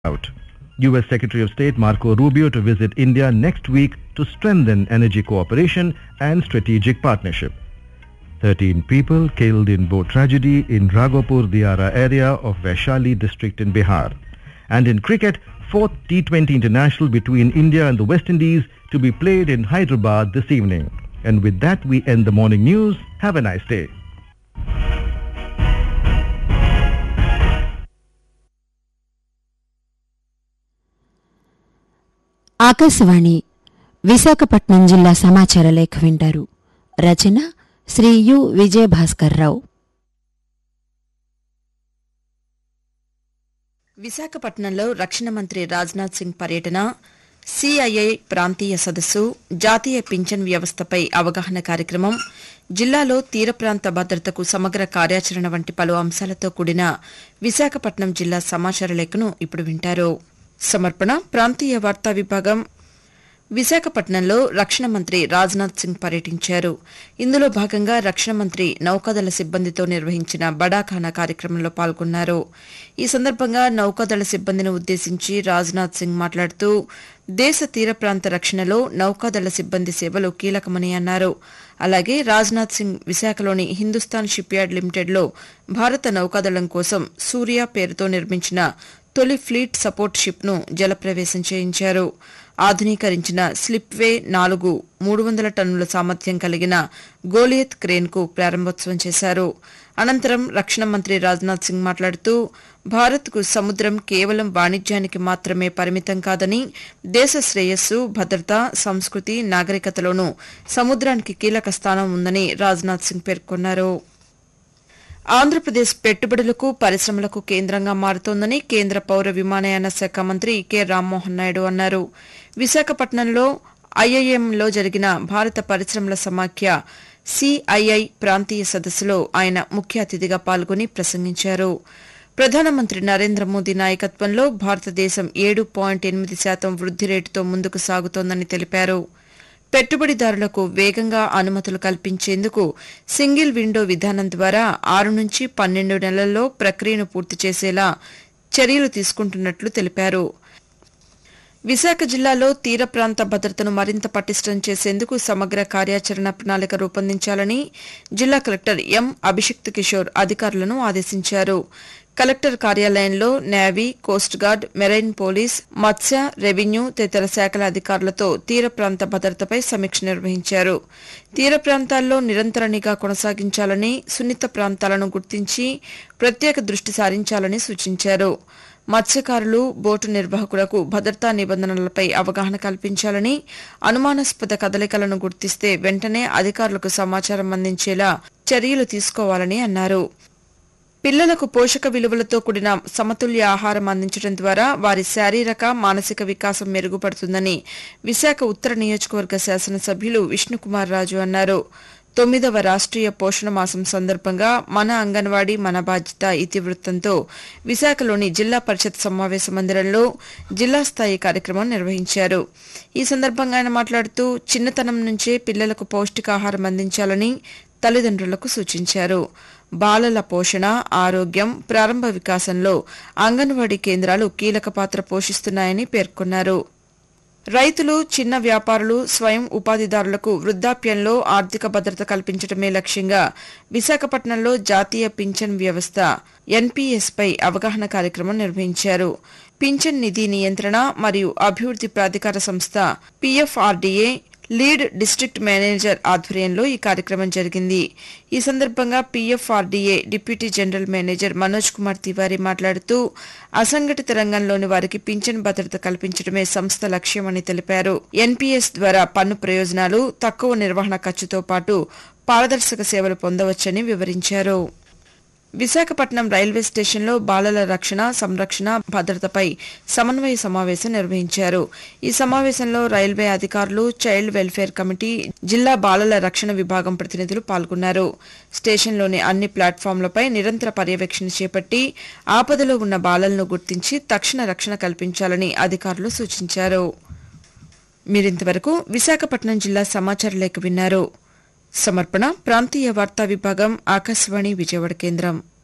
out. U.S. Secretary of State Marco Rubio to visit India next week to strengthen energy cooperation and strategic partnership. 13 people killed in boat tragedy in Raghopur Diara area of Vaishali district in Bihar. And in cricket, fourth T20 international between India and the West Indies to be played in Hyderabad this evening. And with that, we end the morning news. Have a nice day. Akashvani Visakhapatnam జిల్లా సమాచార లేఖ వింటారు రచన Shri you Vijaya Bhaskar Rao విశాఖపట్నంలో రక్షణ మంత్రి రాజ్నాథ్ సింగ్ పర్యటన CII ప్రాంతీయ సదస్సు జాతీయ పింఛన్ వ్యవస్థపై అవగాహన కార్యక్రమం జిల్లాలో తీర ప్రాంత భద్రతకు సమగ్ర కార్యాచరణ వంటి పలు అంశాలతో కూడిన విశాఖపట్నం జిల్లా సమాచార లేఖను ఇప్పుడు వింటారు సమర్పణ ప్రాంతీయ వార్తా విభాగం విశాఖపట్నంలో రక్షణ మంత్రి రాజ్నాథ్ సింగ్ పర్యటించారు ఇందులో భాగంగా రక్షణ మంత్రి నౌకాదళ సిబ్బందితో నిర్వహించిన బడాఖానా కార్యక్రమంలో పాల్గొన్నారు ఈ సందర్భంగా నౌకాదళ సిబ్బందిని ఉద్దేశించి రాజ్నాథ్ సింగ్ మాట్లాడుతూ దేశ తీర ప్రాంత రక్షణలో నౌకాదళ సిబ్బంది సేవలు కీలకమని అన్నారు అలాగే రాజ్నాథ్ సింగ్ విశాఖలోని హిందుస్థాన్ షిప్యార్డ్ లిమిటెడ్లో భారత నౌకాదళం కోసం సూర్య పేరుతో నిర్మించిన తొలి ఫ్లీట్ సపోర్ట్ షిప్ను జలప్రవేశం చేయించారు ఆధునీకరించిన స్లిప్వే నాలుగు మూడు వందల టన్నుల సామర్థ్యం కలిగిన గోలియత్ క్రేన్కు ప్రారంభోత్సవం చేశారు అనంతరం రక్షణ మంత్రి రాజ్నాథ్ సింగ్ మాట్లాడుతూ భారత్కు సముద్రం కేవలం వాణిజ్యానికి మాత్రమే పరిమితం కాదని దేశ శ్రేయస్సు భద్రత సంస్కృతి నాగరికతలోనూ సముద్రానికి కీలక స్థానం ఉందని రాజ్నాథ్ సింగ్ పేర్కొన్నారు ఆంధ్రప్రదేశ్ పెట్టుబడులకు పరిశ్రమలకు కేంద్రంగా మారుతోందని కేంద్ర పౌర విమానయాన శాఖ మంత్రి కె రామ్మోహన్ నాయుడు అన్నారు విశాఖపట్నంలో ఐఐఎంలో జరిగిన భారత పరిశ్రమల సమాఖ్య సిఐఐ ప్రాంతీయ సదస్సులో ఆయన ముఖ్య అతిథిగా పాల్గొని ప్రసంగించారు ప్రధానమంత్రి నరేంద్ర మోదీ నాయకత్వంలో భారతదేశం ఏడు పాయింట్ ఎనిమిది శాతం వృద్ది రేటుతో ముందుకు సాగుతోందని తెలిపారు పెట్టుబడిదారులకు వేగంగా అనుమతులు కల్పించేందుకు సింగిల్ విండో విధానం ద్వారా ఆరు నుంచి పన్నెండు నెలల్లో ప్రక్రియను పూర్తి చేసేలా చర్యలు తీసుకుంటున్నట్లు తెలిపారు విశాఖ జిల్లాలో తీర ప్రాంత భద్రతను మరింత పటిష్టం చేసేందుకు సమగ్ర కార్యాచరణ ప్రణాళిక రూపొందించాలని జిల్లా కలెక్టర్ ఎం అభిషిక్త్ కిషోర్ అధికారులను ఆదేశించారు కలెక్టర్ కార్యాలయంలో navy coast guard marine police మత్స్య రెవెన్యూ తదితర శాఖల అధికారులతో తీర ప్రాంత భద్రతపై సమీక్ష నిర్వహించారు తీర ప్రాంతాల్లో నిరంతర నిఘా కొనసాగించాలని సున్నిత ప్రాంతాలను గుర్తించి ప్రత్యేక దృష్టి సారించాలని సూచించారు మత్స్యకారులు బోటు నిర్వాహకులకు భద్రతా నిబంధనలపై అవగాహన కల్పించాలని అనుమానాస్పద కదలికలను గుర్తిస్తే వెంటనే అధికారులకు సమాచారం అందించేలా చర్యలు తీసుకోవాలని అన్నారు పిల్లలకు పోషక విలువలతో కూడిన సమతుల్య ఆహారం అందించడం ద్వారా వారి శారీరక మానసిక వికాసం మెరుగుపడుతుందని విశాఖ ఉత్తర నియోజకవర్గ శాసనసభ్యులు విష్ణుకుమార్ రాజు అన్నారు తొమ్మిదవ రాష్ట్రీయ పోషణ మాసం సందర్భంగా మన అంగన్వాడీ మన బాధ్యత ఇతివృత్తంతో విశాఖలోని జిల్లా పరిషత్ సమావేశ మందిరంలో జిల్లా స్థాయి కార్యక్రమం నిర్వహించారు ఈ సందర్భంగా ఆయన మాట్లాడుతూ చిన్నతనం నుంచే పిల్లలకు పౌష్టికాహారం అందించాలని తల్లిదండ్రులకు సూచించారు బాలల పోషణ ఆరోగ్యం ప్రారంభ వికాసంలో అంగన్వాడీ కేంద్రాలు కీలక పాత్ర పోషిస్తున్నాయని పేర్కొన్నారు రైతులు చిన్న వ్యాపారులు స్వయం ఉపాధిదారులకు వృద్ధాప్యంలో ఆర్థిక భద్రత కల్పించడమే లక్ష్యంగా విశాఖపట్నంలో జాతీయ పింఛన్ వ్యవస్థ ఎన్పీఎస్ పై అవగాహన కార్యక్రమం నిర్వహించారు పింఛన్ నిధి నియంత్రణ మరియు అభివృద్ది ప్రాధికార సంస్థ పీఎఫ్ఆర్డీఏ లీడ్ డిస్ట్రిక్ట్ మేనేజర్ ఆధ్వర్యంలో ఈ కార్యక్రమం జరిగింది ఈ సందర్భంగా PFRDA deputy general manager Manoj Kumar Tiwari మాట్లాడుతూ అసంఘటిత రంగంలోని వారికి పింఛన్ భద్రత కల్పించడమే సంస్థ లక్ష్యమని తెలిపారు ఎన్పీఎస్ ద్వారా పన్ను ప్రయోజనాలు తక్కువ నిర్వహణ ఖర్చుతో పాటు పారదర్శక సేవలు పొందవచ్చని వివరించారు విశాఖపట్నం రైల్వే స్టేషన్లో బాలల రక్షణ సంరక్షణ భద్రతపై సమన్వయ సమావేశం నిర్వహించారు ఈ సమావేశంలో రైల్వే అధికారులు చైల్డ్ వెల్ఫేర్ కమిటీ జిల్లా బాలల రక్షణ విభాగం ప్రతినిధులు పాల్గొన్నారు స్టేషన్లోని అన్ని ప్లాట్ఫామ్లపై నిరంతర పర్యవేక్షణ చేపట్టి ఆపదలో ఉన్న బాలలను గుర్తించి తక్షణ రక్షణ కల్పించాలని అధికారులు సూచించారు మీరింతవరకు విశాఖపట్నం జిల్లా సమాచార లేఖ విన్నారు సమర్పణ ప్రాంతీయ వార్తా విభాగం ఆకాశవాణి విజయవాడ కేంద్రం